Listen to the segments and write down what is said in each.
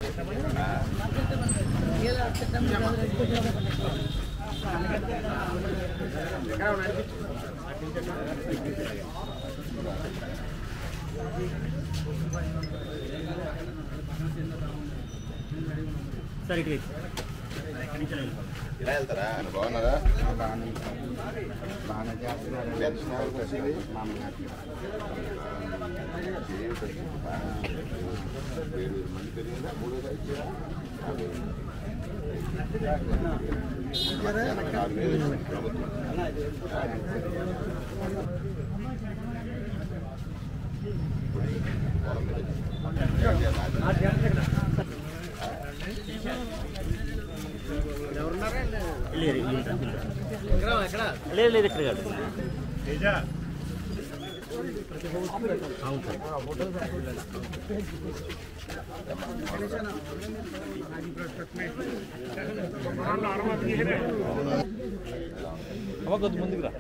సరే ఇక్కడ ఇలా వెళ్తారా బాగున్నారా బాగానే బాగానే చేస్తున్నారు పెన్షన్ ఎవరికి వచ్చింది మామగారికి ఏడు వేలు మంది పెరిగిందా మూడో ఇచ్చారా నాలుగు వేలు ఇచ్చింది ప్రభుత్వం పొలం మీద లేదు లేదు లేదు ఇక్కడ కాదు అవును సార్ అమ్మ కొద్ది ముందుకు రా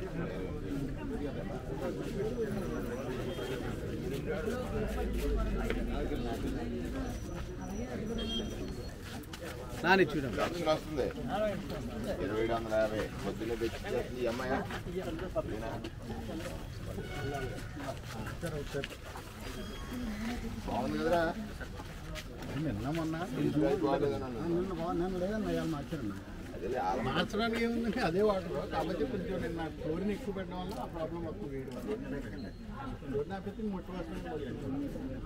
నాని చూడం పెన్షన్ వస్తుంది ఇరవై ఏడు వందల యాభై పొద్దున్నే తెచ్చి ఈ అమ్మాయి బాగుంది కదరా నిన్న మొన్న ఇంటికి బాగాలేదని అన్నాను. నిన్న బాగున్నాను లేదన్న ఇవాళ మార్చారన్న అదేలే ఆల మార్చడానికి ఏముందండి అదే వాటర్ కాకపోతే కొంచెం నిన్న క్లోరిన్ ఎక్కువ పెట్టడం వల్ల ఆ ప్రాబ్లం వస్తుంది వేడి వల్ల క్లోరిన్ ఆపేస్తే ముట్టు వస్తుంది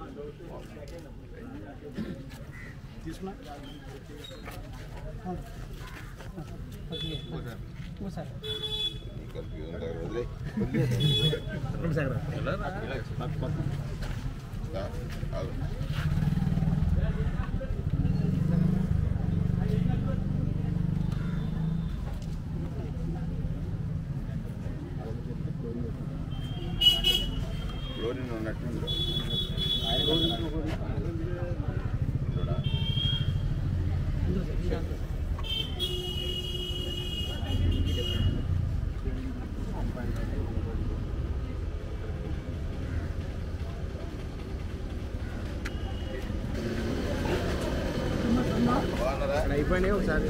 తీసుకున్నా ఈ కన్ఫ్యూజన్ దగ్గర వదిలే దా, ఆగు. క్లోరిన్ ఉన్నట్టు బాగున్నారా అయిపోయినాయి ఒకసారి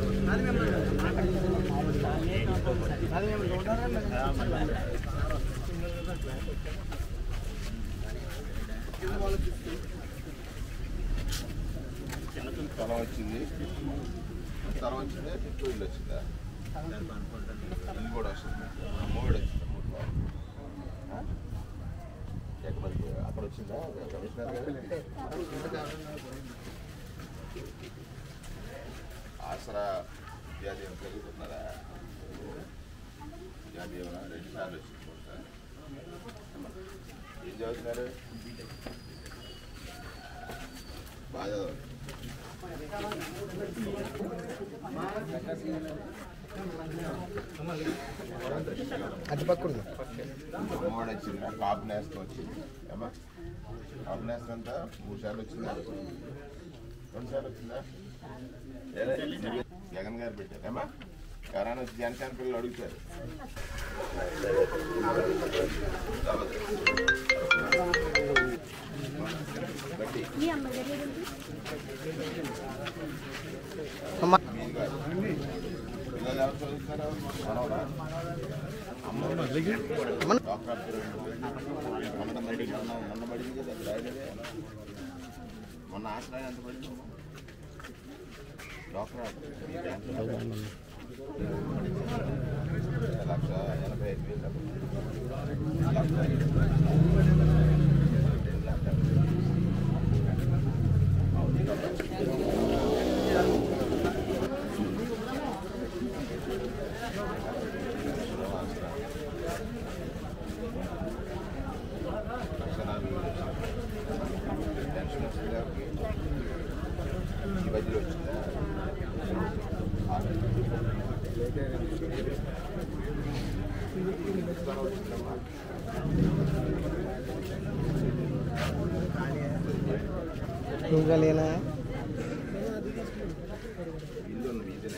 స్థలం వచ్చింది స్థలం వచ్చిందా చుట్టూ ఇల్లు వచ్చిందా ఇల్లు కూడా వస్తుంది మూడు వచ్చిందా మూడు బాగుంది. ఆ? ఎక్కడ మరి అక్కడ వచ్చిందా కమిషనర్ గారు ఆసరా విద్యాదీవన చదువుతున్నారా విద్యాదీవన రెండు సార్లు వచ్చింది మూడు సార్లు. అమ్మా, ఏం చదువుతున్నారు బాగా చదవండి అటు పక్కడు అమ్మఒడి వచ్చిందా కాపు నేస్తం వచ్చింది ఏమా కాపు నేస్తం అంతా మూడు సార్లు వచ్చిందా రెండు సార్లు వచ్చిందా లేదా జగన్ గారు పెట్టారు ఏమా కరోనా వచ్చి జనసేన పిల్లలు అడుగుతారు బట్టి మీరు కాదు. పిల్లలు ఎవరు చదువుతున్నారు మనవడా డాక్టర్ మొన్న బడి మొన్న మొన్న పడింది కదా అది రాయలేదే మొన్న ఆశ్రయం ఎంత పడింది డాక్టర్ లక్ష ఎనభై ఐదు వేలు లక్ష లక్ష నలభై వేలు వచ్చింది. పెన్షన్ వచ్చిందా ఈ మధ్యలో వచ్చిందా వచ్చిందమ్మా ఇంకా లేనా ఇల్లు ఉంది ఇదేనా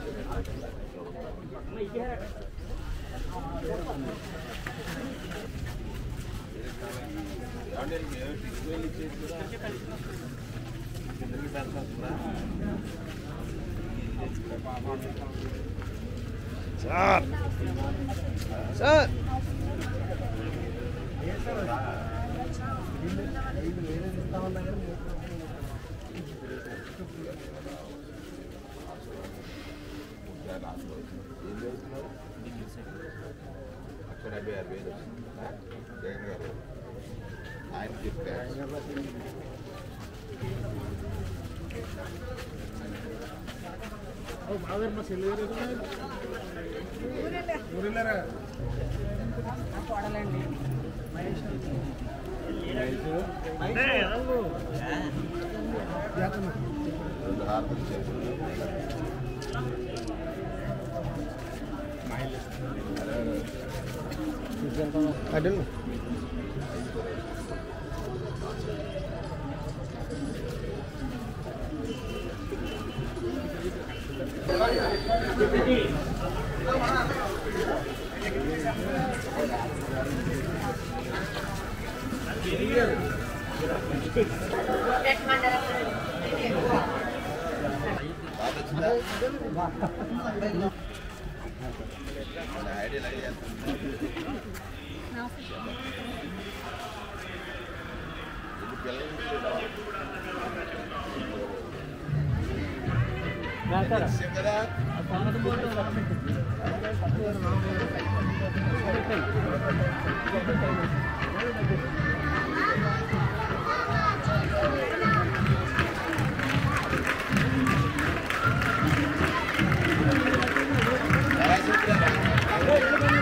సార్ సార్ ఏం చదువుతున్నావు అక్కడ డెబ్బై ఆరు వేలు వచ్చింది ఆ? జగన్ గారు ఆయన చెప్తే రెండు హార్తలు చేతులు అటు బాగా వచ్చిందా మన ఐడియల్ ఐడియా ఇది పిల్లలు విషయం కదా ఎలా చెప్తారా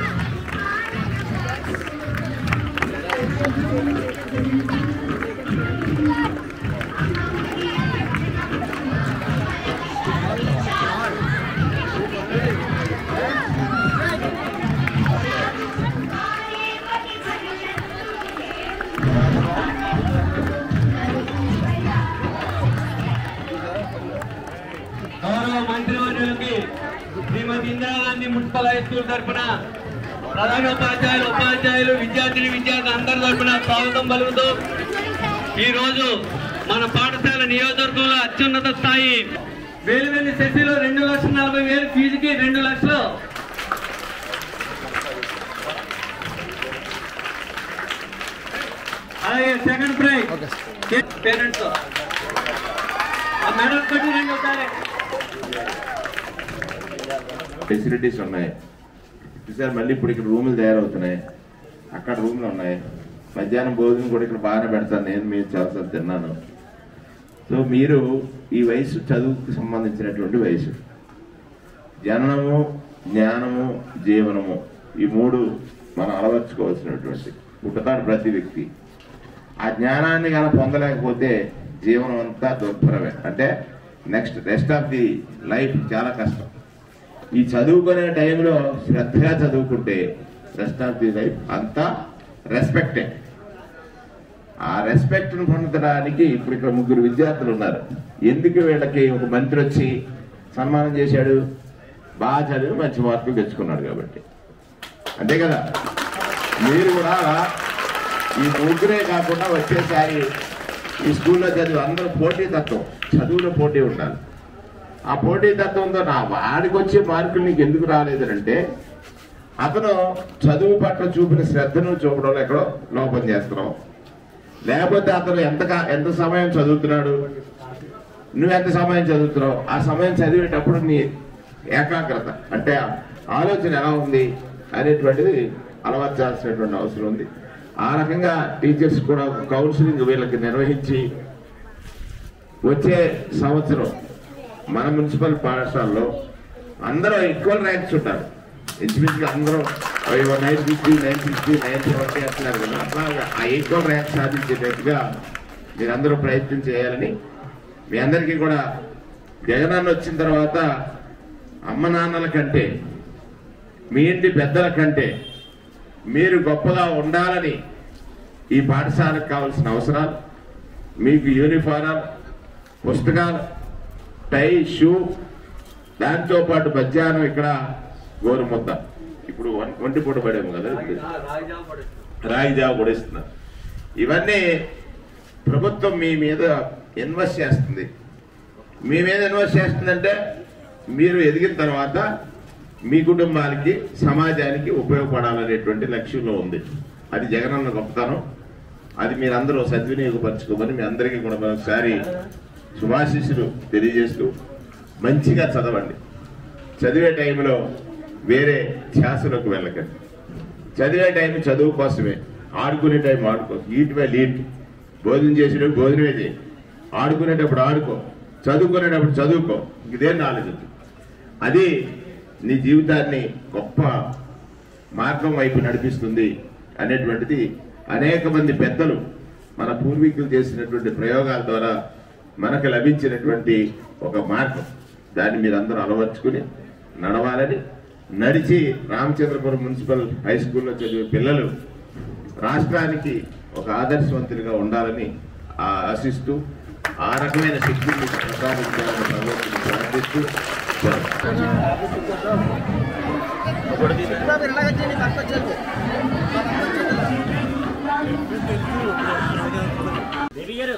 గౌరవ మంత్రివర్యులకి Shrimati Indira Gandhi municipal high school తరఫున ప్రధానోపాధ్యాయులు ఉపాధ్యాయులు విద్యార్థిని విద్యార్థులు అందరి తరఫున స్వాగతం పలుకుతూ ఈ రోజు మన పాఠశాల నియోజకవర్గంలో అత్యున్నత స్థాయి వేలువెల్లి సెస్సీలో రెండు లక్షల నలభై వేలు ఫీజుకి రెండు లక్షలు అలాగే సెకండ్ ప్రైజ్ పేరెంట్స్ ఆ మెడల్ కట్టి రెండు ఒకసారి ఫెసిలిటీస్ ఉన్నాయి చూసారు మళ్ళీ ఇప్పుడు ఇక్కడ రూములు తయారవుతున్నాయి అక్కడ రూములు ఉన్నాయి మధ్యాహ్నం భోజనం కూడా ఇక్కడ బాగానే పెడతాను నేను మీరు చాలాసార్లు తిన్నాను సో మీరు ఈ వయసు చదువుకు సంబంధించినటువంటి వయసు జననము జ్ఞానము జీవనము ఈ మూడు మనం అలవర్చుకోవాల్సినటువంటి పుట్టతాడు ప్రతి వ్యక్తి ఆ జ్ఞానాన్ని కనుక పొందలేకపోతే జీవనం అంతా దుర్భరమే అంటే next rest of the life చాలా కష్టం ఈ చదువుకునే టైంలో శ్రద్ధగా చదువుకుంటే రెస్ట్ ఆఫ్ ది లైఫ్ అంతా రెస్పెక్టే ఆ రెస్పెక్ట్ ను పొందడానికి ఇప్పుడు ఇక్కడ ముగ్గురు విద్యార్థులు ఉన్నారు ఎందుకు వీళ్ళకి ఒక మంత్రి వచ్చి సన్మానం చేశాడు బాగా చదివి మంచి మార్కులు తెచ్చుకున్నాడు కాబట్టి అంతే కదా మీరు కూడా ఈ ముగ్గురే కాకుండా వచ్చేసారి ఈ స్కూల్లో చదివి అందరూ పోటీ తత్వం చదువులో పోటీ ఉండాలి ఆ పోటీ తత్వంతో నా వాడికి వచ్చే మార్కులు నీకు ఎందుకు రాలేదంటే అతను చదువు పట్ల చూపిన శ్రద్ధను చూపడంలో ఎక్కడో లోపం చేస్తున్నావు లేకపోతే అతను ఎంత కా- ఎంత సమయం చదువుతున్నాడు నువ్వు ఎంత సమయం చదువుతున్నావు ఆ సమయం చదివేటప్పుడు నీ ఏకాగ్రత అంటే ఆలోచన ఎలా ఉంది అనేటువంటిది అలవర్చాల్సినటువంటి అవసరం ఉంది ఆ రకంగా టీచర్స్ కూడా కౌన్సిలింగ్ వీళ్ళకి నిర్వహించి వచ్చే సంవత్సరం మన మున్సిపల్ పాఠశాలలో అందరూ ఈక్వల్ ర్యాంక్స్ ఉంటారు ఇంచుమించుగా అందరూ nine fifty nine sixty nine seventy అంటున్నారు కదా అట్లా ఆ ఈక్వల్ ర్యాంక్ సాధించేటట్టుగా మీరందరూ ప్రయత్నం చేయాలని మీ అందరికీ కూడా జగనన్న వచ్చిన తర్వాత అమ్మ నాన్నల కంటే మీ ఇంటి పెద్దల కంటే మీరు గొప్పగా ఉండాలని ఈ పాఠశాలకు కావాల్సిన అవసరాలు మీకు యూనిఫారం పుస్తకాలు టై షూ దాంతో పాటు మధ్యాహ్నం ఇక్కడ గోరుముద్ద ఇప్పుడు ఒం- ఒంటి పూట పడేము కదా రాగి జావ కూడా ఇస్తున్నారు ఇవన్నీ ప్రభుత్వం మీ మీద ఇన్వెస్ట్ చేస్తుంది మీ మీద ఇన్వెస్ట్ చేస్తుందంటే మీరు ఎదిగిన తర్వాత మీ కుటుంబానికి సమాజానికి ఉపయోగపడాలనేటువంటి లక్ష్యంలో ఉంది అది జగనన్న గొప్పతనం అది మీరందరూ సద్వినియోగపరచుకోమని మీ అందరికీ కూడా మరొకసారి శుభాశీస్సులు తెలియజేస్తూ మంచిగా చదవండి చదివే టైంలో వేరే ధ్యాసలోకి వెళ్ళకండి చదివే టైం చదువు కోసమే ఆడుకునే టైం ఆడుకో ఈట్ వే లీట్ భోజనం చేసేటప్పుడు భోజనమే చేయి ఆడుకునేటప్పుడు ఆడుకో చదువుకునేటప్పుడు చదువుకో ఇదే నాలెడ్జ్ అది నీ జీవితాన్ని గొప్ప మార్గం వైపు నడిపిస్తుంది అనేటువంటిది అనేక మంది పెద్దలు మన పూర్వీకులు చేసినటువంటి ప్రయోగాల ద్వారా మనకు లభించినటువంటి ఒక మార్గం దాన్ని మీరు అందరూ అలవర్చుకుని నడవాలని నడిచి రామచంద్రపురం మున్సిపల్ హై స్కూల్లో చదివే పిల్లలు రాష్ట్రానికి ఒక ఆదర్శవంతులుగా ఉండాలని ఆ ఆశిస్తూ ఆ రకమైన శక్తిని మీకు ప్రసాదించాలని భగవంతుని ప్రార్థిస్తూ సెలవు. దేవి గారు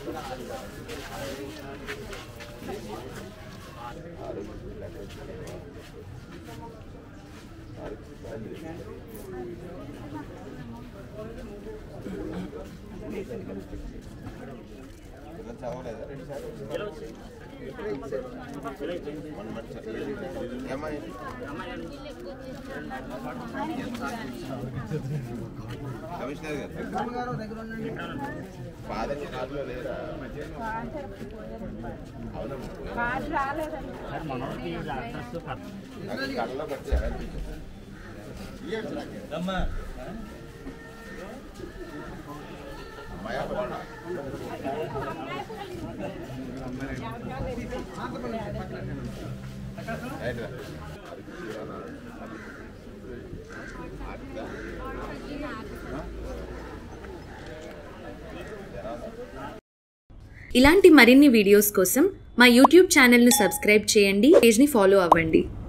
కమిషనర్ గారు ఫాదర్ రాజులో లేరా అవునమ్మా మనోడికి అడ్రస్ నాకు కళ్ళలో పట్టారా అమ్మాయా బాగున్నా రైట్ రా. ఇలాంటి మరిన్ని వీడియోస్ కోసం మా యూట్యూబ్ ఛానల్ను సబ్స్క్రైబ్ చేయండి పేజ్ని ఫాలో అవ్వండి